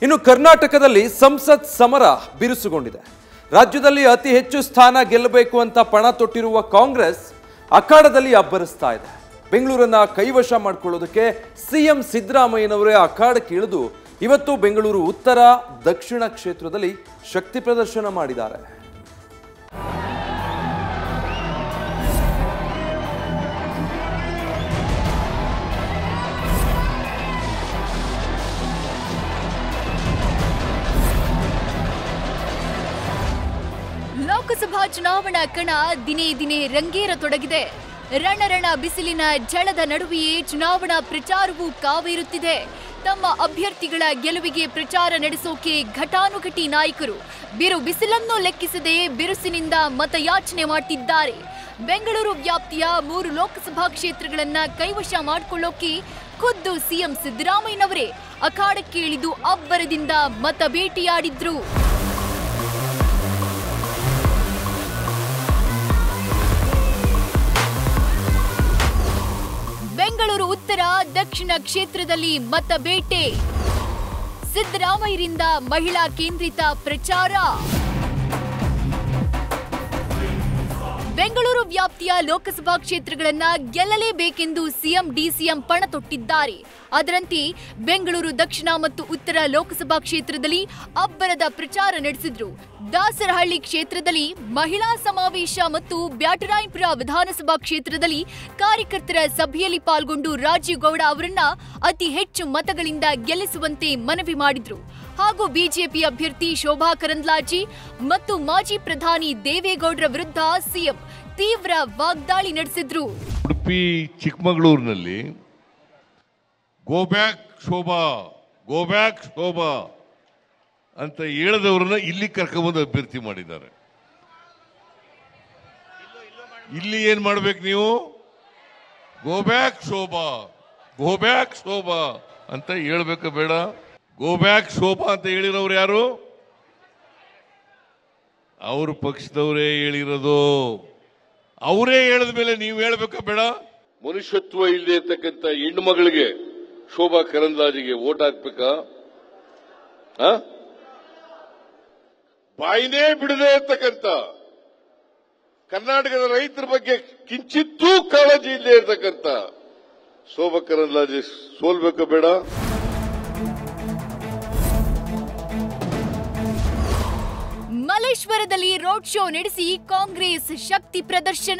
ಇನ್ನು ಕರ್ನಾಟಕದಲ್ಲಿ ಸಂಸತ್ ಸಮರ ಬಿರುಸುಗೊಂಡಿದೆ ರಾಜ್ಯದಲ್ಲಿ ಅತಿ ಹೆಚ್ಚು ಸ್ಥಾನ ಗೆಲ್ಲಬೇಕು ಅಂತ ಪಣ ತೊಟ್ಟಿರುವ ಕಾಂಗ್ರೆಸ್ ಅಖಾಡದಲ್ಲಿ ಅಬ್ಬರಿಸ್ತಾ ಇದೆ ಬೆಂಗಳೂರನ್ನ ಕೈವಶ ಮಾಡಿಕೊಳ್ಳೋದಕ್ಕೆ ಸಿಎಂ ಸಿದ್ದರಾಮಯ್ಯನವರೇ ಅಖಾಡಕ್ಕೆ ಇಳಿದು ಇವತ್ತು ಬೆಂಗಳೂರು ಉತ್ತರ ದಕ್ಷಿಣ ಕ್ಷೇತ್ರದಲ್ಲಿ ಶಕ್ತಿ ಪ್ರದರ್ಶನ ಮಾಡಿದ್ದಾರೆ ಲೋಕಸಭಾ ಚುನಾವಣಾ ಕಣ ದಿನೇ ದಿನೇ ರಂಗೇರತೊಡಗಿದೆ ರಣರಣ ಬಿಸಿಲಿನ ಝಳದ ನಡುವೆಯೇ ಚುನಾವಣಾ ಪ್ರಚಾರವೂ ಕಾವೇರುತ್ತಿದೆ ತಮ್ಮ ಅಭ್ಯರ್ಥಿಗಳ ಗೆಲುವಿಗೆ ಪ್ರಚಾರ ನಡೆಸೋಕೆ ಘಟಾನುಘಟಿ ನಾಯಕರು ಬಿರು ಬಿಸಿಲನ್ನು ಲೆಕ್ಕಿಸದೆ ಬಿರುಸಿನಿಂದ ಮತಯಾಚನೆ ಮಾಡ್ತಿದ್ದಾರೆ ಬೆಂಗಳೂರು ವ್ಯಾಪ್ತಿಯ ಮೂರು ಲೋಕಸಭಾ ಕ್ಷೇತ್ರಗಳನ್ನ ಕೈವಶ ಮಾಡಿಕೊಳ್ಳೋಕೆ ಖುದ್ದು ಸಿಎಂ ಸಿದ್ದರಾಮಯ್ಯನವರೇ ಅಖಾಡಕ್ಕೆ ಇಳಿದು ಅಬ್ಬರದಿಂದ ಮತ ಭೇಟಿಯಾಡಿದ್ರು ಬೆಂಗಳೂರು ಉತ್ತರ ದಕ್ಷಿಣ ಕ್ಷೇತ್ರದಲ್ಲಿ ಮತ ಬೇಟೆ ಸಿದ್ದರಾಮಯ್ಯರಿಂದ ಮಹಿಳಾ ಕೇಂದ್ರಿತ ಪ್ರಚಾರ ಬೆಂಗಳೂರು ವ್ಯಾಪ್ತಿಯ ಲೋಕಸಭಾ ಕ್ಷೇತ್ರಗಳನ್ನ ಗೆಲ್ಲಲೇಬೇಕೆಂದು ಸಿಎಂ ಡಿಸಿಎಂ ಪಣ ತೊಟ್ಟಿದ್ದಾರೆ ಅದರಂತೆ ಬೆಂಗಳೂರು ದಕ್ಷಿಣ ಮತ್ತು ಉತ್ತರ ಲೋಕಸಭಾ ಕ್ಷೇತ್ರದಲ್ಲಿ ಅಬ್ಬರದ ಪ್ರಚಾರ ನಡೆಸಿದ್ರು ದಾಸರಹಳ್ಳಿ ಕ್ಷೇತ್ರದಲ್ಲಿ ಮಹಿಳಾ ಸಮಾವೇಶ ಮತ್ತು ಬ್ಯಾಟರಾಯಪುರ ವಿಧಾನಸಭಾ ಕ್ಷೇತ್ರದಲ್ಲಿ ಕಾರ್ಯಕರ್ತರ ಸಭೆಯಲ್ಲಿ ಪಾಲ್ಗೊಂಡು ರಾಜೀವ್ ಗೌಡ ಅವರನ್ನ ಅತಿ ಹೆಚ್ಚು ಮತಗಳಿಂದ ಗೆಲ್ಲಿಸುವಂತೆ ಮನವಿ ಮಾಡಿದ್ರು ಹಾಗೂ ಬಿಜೆಪಿ ಅಭ್ಯರ್ಥಿ ಶೋಭಾ ಕರಂದ್ಲಾಜೆ ಮತ್ತು ಮಾಜಿ ಪ್ರಧಾನಿ ದೇವೇಗೌಡರ ವಿರುದ್ಧ ಸಿಎಂ ತೀವ್ರ ವಾಗ್ದಾಳಿ ನಡೆಸಿದ್ರು ಉಡುಪಿ ಚಿಕ್ಕಮಗಳೂರಿನಲ್ಲಿ go back Shobha go back Shobha ಅಂತ ಹೇಳದವ್ರನ್ನ ಇಲ್ಲಿ ಕರ್ಕೊಂಬಂದು ಅಭ್ಯರ್ಥಿ ಮಾಡಿದ್ದಾರೆ ಇಲ್ಲಿ ಏನ್ ಮಾಡ್ಬೇಕು ನೀವು go back Shobha go back Shobha ಅಂತ ಹೇಳ್ಬೇಕ ಬೇಡ ಗೋ ಬ್ಯಾಕ್ ಶೋಭಾ ಅಂತ ಹೇಳಿರೋರು ಯಾರು ಅವ್ರ ಪಕ್ಷದವರೇ ಹೇಳಿರೋದು ಅವರೇ ಹೇಳಿದ ಮೇಲೆ ನೀವು ಹೇಳ್ಬೇಕಾ ಬೇಡ ಮನುಷ್ಯತ್ವ ಇಲ್ಲದೆ ಇರ್ತಕ್ಕಂಥ ಹೆಣ್ಣು ಮಗಳಿಗೆ ಶೋಭಾ ಕರಂದ್ಲಾಜಿಗೆ ಓಟ್ ಹಾಕ್ಬೇಕಾ ಆ? ಬಾಯಿನೇ ಬಿಡದೆ ಇರ್ತಕ್ಕಂಥ ಕರ್ನಾಟಕದ ರೈತರ ಬಗ್ಗೆ ಕಿಂಚಿತ್ತೂ ಕಾಳಜಿ ಇಲ್ಲದೆ ಇರ್ತಕ್ಕಂಥ ಶೋಭಾ ಕರಂದ್ಲಾಜೆ ಸೋಲ್ಬೇಕಾ ಬೇಡ ಮಲೇಶ್ವರದಲ್ಲಿ ರೋಡ್ ಶೋ ನಡೆಸಿ ಕಾಂಗ್ರೆಸ್ ಶಕ್ತಿ ಪ್ರದರ್ಶನ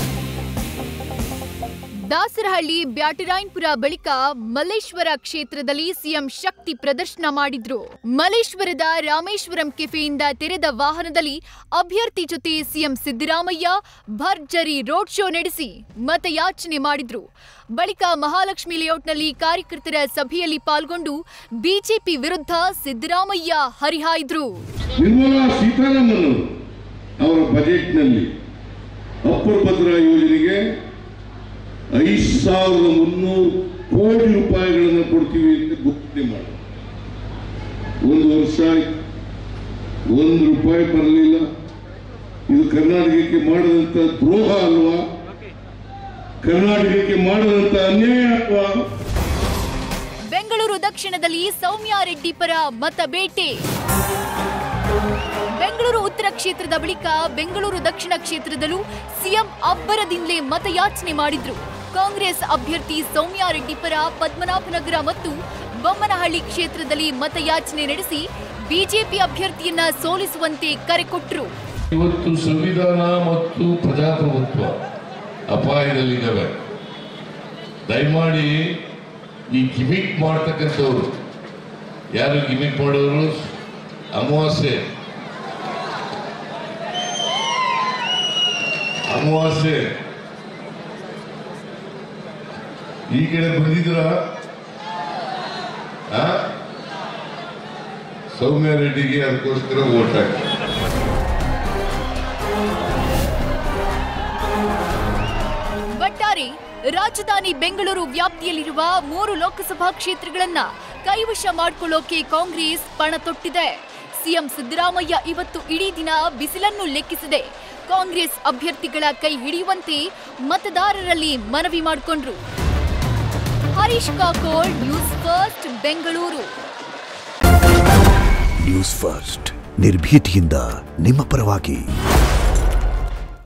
ದಾಸರಹಳ್ಳಿ ಬ್ಯಾಟರಾಯನ್ಪುರ ಬಳಿಕ ಮಲ್ಲೇಶ್ವರ ಕ್ಷೇತ್ರದಲ್ಲಿ ಸಿಎಂ ಶಕ್ತಿ ಪ್ರದರ್ಶನ ಮಾಡಿದ್ರು ಮಲ್ಲೇಶ್ವರದ ರಾಮೇಶ್ವರಂ ಕೆಫೆಯಿಂದ ತೆರೆದ ವಾಹನದಲ್ಲಿ ಅಭ್ಯರ್ಥಿ ಜೊತೆ ಸಿಎಂ ಸಿದ್ದರಾಮಯ್ಯ ಭರ್ಜರಿ ರೋಡ್ ಶೋ ನಡೆಸಿ ಮತಯಾಚನೆ ಮಾಡಿದ್ರು ಬಳಿಕ ಮಹಾಲಕ್ಷ್ಮಿ ಲೇಔಟ್ನಲ್ಲಿ ಕಾರ್ಯಕರ್ತರ ಸಭೆಯಲ್ಲಿ ಪಾಲ್ಗೊಂಡು ಬಿಜೆಪಿ ವಿರುದ್ಧ ಸಿದ್ದರಾಮಯ್ಯ ಹರಿಹಾಯ್ದ್ರು ನಿರ್ಮಲಾ ಸೀತಾರಾಮನ್ ಅವರ ಬಜೆಟ್ನಲ್ಲಿ ಅಪ್ಪರ್ ಭದ್ರಾ ಯೋಜನೆಗೆ ಐದು ಸಾವಿರದ ಮುನ್ನೂರು ಕೋಟಿ ರೂಪಾಯಿಗಳನ್ನು ಕೊಡ್ತೀವಿ ಅಂತ ಘೋಷಣೆ ಮಾಡಿ ಒಂದು ವರ್ಷ ಆಯ್ತು ಒಂದು ರೂಪಾಯಿ ಬರಲಿಲ್ಲ ಇದು ಕರ್ನಾಟಕಕ್ಕೆ ಮಾಡಿದಂತ ದ್ರೋಹ ಅಲ್ವಾ ಕರ್ನಾಟಕಕ್ಕೆ ಮಾಡಿದಂತ ಅನ್ಯಾಯ ಅಲ್ವಾ ಬೆಂಗಳೂರು ದಕ್ಷಿಣದಲ್ಲಿ ಸೌಮ್ಯ ರೆಡ್ಡಿ ಪರ ಮತ ಬೇಟೆ ಬೆಂಗಳೂರು ಉತ್ತರ ಕ್ಷೇತ್ರದ ಬಳಿಕ ಬೆಂಗಳೂರು ದಕ್ಷಿಣ ಕ್ಷೇತ್ರದಲ್ಲೂ ಸಿಎಂ ಅಬ್ಬರದಿಂದಲೇ ಮತಯಾಚನೆ ಮಾಡಿದ್ರು ಕಾಂಗ್ರೆಸ್ ಅಭ್ಯರ್ಥಿ ಸೌಮ್ಯ ರೆಡ್ಡಿ ಪರ ಪದ್ಮನಾಭನಗರ ಮತ್ತು ಬೊಮ್ಮನಹಳ್ಳಿ ಕ್ಷೇತ್ರದಲ್ಲಿ ಮತಯಾಚನೆ ನಡೆಸಿ ಬಿಜೆಪಿ ಅಭ್ಯರ್ಥಿಯನ್ನ ಸೋಲಿಸುವಂತೆ ಕರೆ ಕೊಟ್ಟರು ಇವತ್ತು ಸಂವಿಧಾನ ಮತ್ತು ಪ್ರಜಾಪ್ರಭುತ್ವ ಅಪಾಯದಲ್ಲಿದ್ದಾವೆ ದಯಮಾಡಿ ಈ ಗಿಮಿಕ್ ಮಾಡ್ತಕ್ಕಂಥವ್ರು ಯಾರು ಗಿಮಿಕ್ ಮಾಡೋರು ಅಮಾವಾಸ್ಯೆ ಅಮಾವಾಸ್ಯೆ ಈ ಕಡೆ ಬಂದಿದ್ರ ಸೌಮ್ಯ ರೆಡ್ಡಿಗೆ ಅದಕ್ಕೋಸ್ಕರ ಓಟ್ ಹಾಕಿ ಒಟ್ಟಾರೆ ರಾಜಧಾನಿ ಬೆಂಗಳೂರು ವ್ಯಾಪ್ತಿಯಲ್ಲಿರುವ ಮೂರು ಲೋಕಸಭಾ ಕ್ಷೇತ್ರಗಳನ್ನ ಕೈವಶ ಮಾಡಿಕೊಳ್ಳೋಕೆ ಕಾಂಗ್ರೆಸ್ ಪಣ ತೊಟ್ಟಿದೆ ಸಿಎಂ ಸಿದ್ದರಾಮಯ್ಯ ಇವತ್ತು ಇಡೀ ದಿನ ಬಿಸಿಲನ್ನು ಲೆಕ್ಕಿಸದೆ ಕಾಂಗ್ರೆಸ್ ಅಭ್ಯರ್ಥಿಗಳ ಕೈ ಹಿಡಿಯುವಂತೆ ಮತದಾರರಲ್ಲಿ ಮನವಿ ಮಾಡಿಕೊಂಡ್ರು Harish Kakod news first Bengaluru news first ನಿರ್ಭೀತಿಯಿಂದ ನಿಮ್ಮ ಪರವಾಗಿ